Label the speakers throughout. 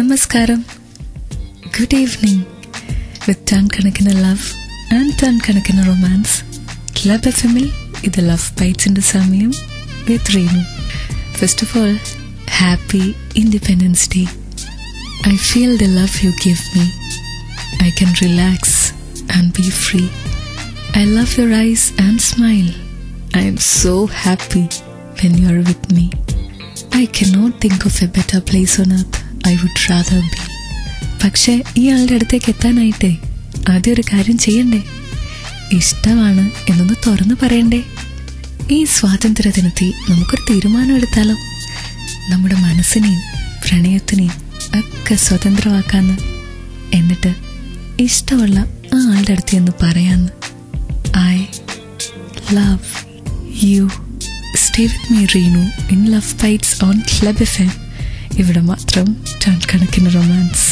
Speaker 1: നമസ്കാരം good evening with ton കണക്കിന് love and ton കണക്കിന് റൊമാൻസ് ക്ലബ് എഫ് എമ്മിൽ ഇത് ലവ് ബൈറ്റ്സിന്റെ സമയം with Reenu first of all happy Independence Day I feel the love you give me I can relax and be free I love your eyes and smile I'm so happy when you are with me I cannot think of a better place on earth I would rather be പക്ഷേ ഈ ആളുടെ അടുത്തേക്ക് എത്താനായിട്ടേ ആദ്യം ഒരു കാര്യം ചെയ്യണ്ടേ ഇഷ്ടമാണ് എന്നൊന്ന് തുറന്നു പറയണ്ടേ ഈ സ്വാതന്ത്ര്യ ദിനത്തിൽ നമുക്കൊരു തീരുമാനം എടുത്താലോ നമ്മുടെ മനസ്സിനെയും പ്രണയത്തിനെയും ഒക്കെ സ്വതന്ത്രമാക്കാന്ന് എന്നിട്ട് ഇഷ്ടമുള്ള ആ ആളുടെ അടുത്ത് എന്ന് പറയാന്ന് I love you stay with me Reenu in Love Bytes on Club F M ഇവിടെ മാത്രം ടൺ കണക്കിന് റൊമാൻസ്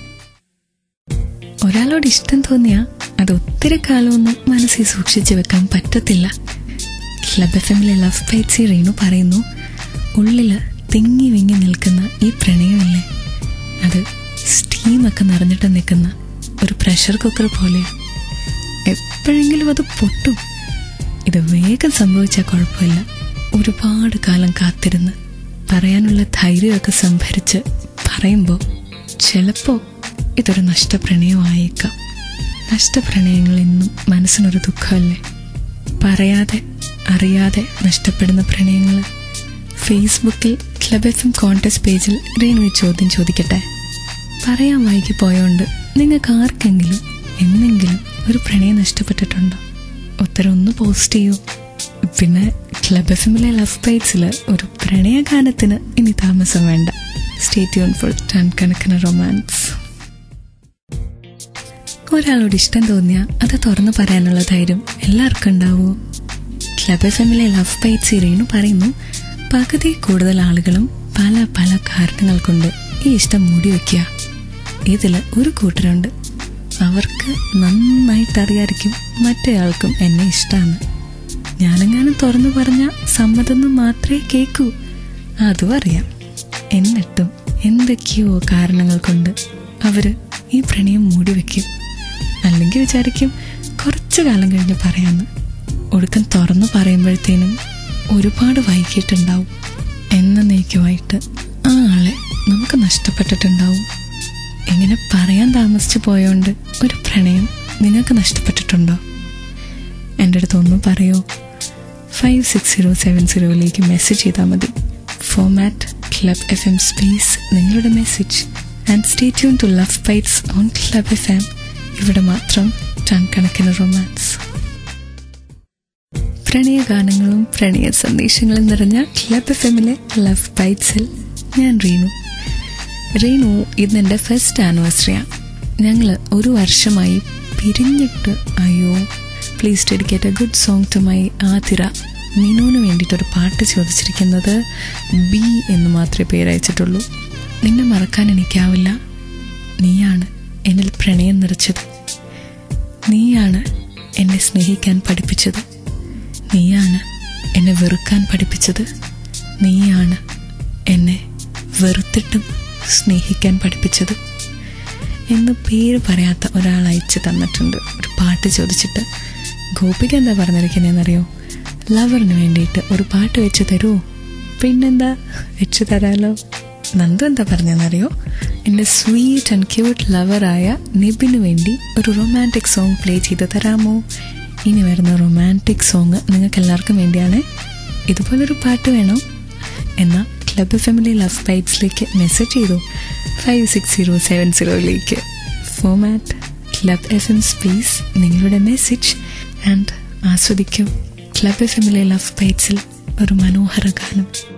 Speaker 1: ഒരാളോട് ഇഷ്ടം തോന്നിയാൽ അത് ഒത്തിരി കാലമൊന്നും മനസ്സിൽ സൂക്ഷിച്ചു വെക്കാൻ പറ്റത്തില്ല ക്ലബ് എഫ് എമ്മിലെ ലവ് ബൈറ്റ്സി റീനു പറയുന്നു ഉള്ളില് തിങ്ങി വിങ്ങി നിൽക്കുന്ന ഈ പ്രണയമില്ലേ അത് സ്റ്റീമൊക്കെ നിറഞ്ഞിട്ട് നിൽക്കുന്ന ഒരു പ്രഷർ കുക്കർ പോലെ എപ്പോഴെങ്കിലും അത് പൊട്ടും ഇത് വേഗം സംഭവിച്ചാൽ കുഴപ്പമില്ല ഒരുപാട് കാലം കാത്തിരുന്ന് പറയാനുള്ള ധൈര്യമൊക്കെ സംഭരിച്ച് പറയുമ്പോൾ ചിലപ്പോൾ ഇതൊരു നഷ്ടപ്രണയമായേക്കാം നഷ്ടപ്രണയങ്ങൾ എന്നും മനസ്സിനൊരു ദുഃഖമല്ലേ പറയാതെ അറിയാതെ നഷ്ടപ്പെടുന്ന പ്രണയങ്ങൾ ഫേസ്ബുക്കിൽ ക്ലബ് എഫ് എം കോൺടെസ്റ്റ് പേജിൽ റീനു ഈ ചോദ്യം ചോദിക്കട്ടെ പറയാൻ വൈകി പോയോണ്ട് നിങ്ങൾക്ക് ആർക്കെങ്കിലും എന്നെങ്കിലും ഒരു പ്രണയം നഷ്ടപ്പെട്ടിട്ടുണ്ടോ ഉത്തരം ഒന്ന് പോസ്റ്റ് ചെയ്യൂ പിന്നെ ക്ലബ് എഫ് എമ്മിലെ ലവ് ബൈറ്റ്സിൽ ഒരു പ്രണയഗാനത്തിന് ഇനി താമസം വേണ്ട സ്റ്റേ ട്യൂൺ ഫോർ ടൺ കണക്കിന് റൊമാൻസ് ഒരാളോട് ഇഷ്ടം തോന്നിയാൽ അത് തുറന്നു പറയാനുള്ള ധൈര്യം എല്ലാവർക്കും ഉണ്ടാവുമോ ക്ലബ് എഫ് എമ്മിലെ ലവ് ബൈറ്റ്സ് ഇറീനു പറയുന്നു പകുതി കൂടുതൽ ആളുകളും പല പല കാരണങ്ങൾ കൊണ്ട് ഈ ഇഷ്ടം മൂടി വയ്ക്കുക ഇതിൽ ഒരു കൂട്ടരുണ്ട് അവർക്ക് നന്നായിട്ട് അറിയായിരിക്കും മറ്റേയാൾക്കും എന്നെ ഇഷ്ടമാണ് ഞാനെങ്ങാനും തുറന്നു പറഞ്ഞ സമ്മതം മാത്രമേ കേൾക്കൂ അതും അറിയാം എന്നിട്ടും എന്തൊക്കെയോ കാരണങ്ങൾ കൊണ്ട് അവര് ഈ പ്രണയം മൂടി വെക്കും അല്ലെങ്കിൽ വിചാരിക്കും കുറച്ചു കാലം കഴിഞ്ഞ് പറയാന്ന് ഒടുക്കം തുറന്നു പറയുമ്പോഴത്തേനും ഒരുപാട് വൈകിട്ടുണ്ടാവും എന്നേക്കുമായിട്ട് ആ ആളെ നമുക്ക് നഷ്ടപ്പെട്ടിട്ടുണ്ടാവും ഇങ്ങനെ പറയാൻ താമസിച്ചു പോയോണ്ട് ഒരു പ്രണയം നിങ്ങൾക്ക് നഷ്ടപ്പെട്ടിട്ടുണ്ടോ എൻ്റെ അടുത്ത് ഒന്ന് പറയോ ഫൈവ് സിക്സ് സീറോ സെവൻ സീറോയിലേക്ക് മെസ്സേജ് ചെയ്താൽ മതി format Club F M space നിങ്ങളുടെ message and stay tune to Love Bytes on Club F M ഇവിടെ മാത്രം ടൺ കണക്കിന് റൊമാൻസ് പ്രണയഗാനങ്ങളും പ്രണയ സന്ദേശങ്ങളും നിറഞ്ഞ ക്ലബ് എഫ് എമ്മിലെ ലവ് ബൈറ്റ്സിൽ ഞാൻ റീനു റീനു ഇന്ന് എൻ്റെ ഫസ്റ്റ് ആനിവേഴ്സറിയാണ് ഞങ്ങൾ ഒരു വർഷമായി പിരിഞ്ഞിട്ട് അയ്യോ please dedicate a good song to my Athira മീനുവിന് വേണ്ടിയിട്ടൊരു പാട്ട് ചോദിച്ചിരിക്കുന്നത് ബി എന്ന് മാത്രമേ പേരയച്ചിട്ടുള്ളൂ നിന്നെ മറക്കാൻ എനിക്കാവില്ല നീയാണ് എന്നിൽ പ്രണയം നിറച്ചത് നീയാണ് എന്നെ സ്നേഹിക്കാൻ പഠിപ്പിച്ചത് നീയാണ് എന്നെ വെറുക്കാൻ പഠിപ്പിച്ചത് നീയാണ് എന്നെ വെറുത്തിട്ടും സ്നേഹിക്കാൻ പഠിപ്പിച്ചത് എന്ന് പേര് പറയാത്ത ഒരാൾ അയച്ചു തന്നിട്ടുണ്ട് ഒരു പാട്ട് ചോദിച്ചിട്ട് ഗോപിക എന്താ പറഞ്ഞിരിക്കുന്നതെന്നറിയോ ലവറിന് വേണ്ടിയിട്ട് ഒരു പാട്ട് വെച്ച് തരുമോ പിന്നെന്താ വെച്ച് തരാലോ നന്ദു എന്താ പറഞ്ഞതെന്നറിയോ എൻ്റെ സ്വീറ്റ് ആൻഡ് ക്യൂട്ട് ലവറായ നിബിന് വേണ്ടി ഒരു റൊമാൻറ്റിക് സോങ് പ്ലേ ചെയ്ത് തരാമോ ഇനി വരുന്ന റൊമാൻറ്റിക് സോങ് നിങ്ങൾക്ക് എല്ലാവർക്കും വേണ്ടിയാണ് ഇതുപോലൊരു പാട്ട് വേണോ എന്നാൽ ക്ലബ് ഫാമിലി ലവ് ബൈറ്റ്സിലേക്ക് മെസ്സേജ് ചെയ്തു ഫൈവ് സിക്സ് സീറോ സെവൻ സീറോയിലേക്ക് format Club F M space നിങ്ങളുടെ മെസ്സേജ് ആൻഡ് ആസ്വദിക്കും ക്ലബ് എഫ് എമ്മിലെ ലവ് ബൈറ്റ്സിൽ ഒരു മനോഹര ഗാനം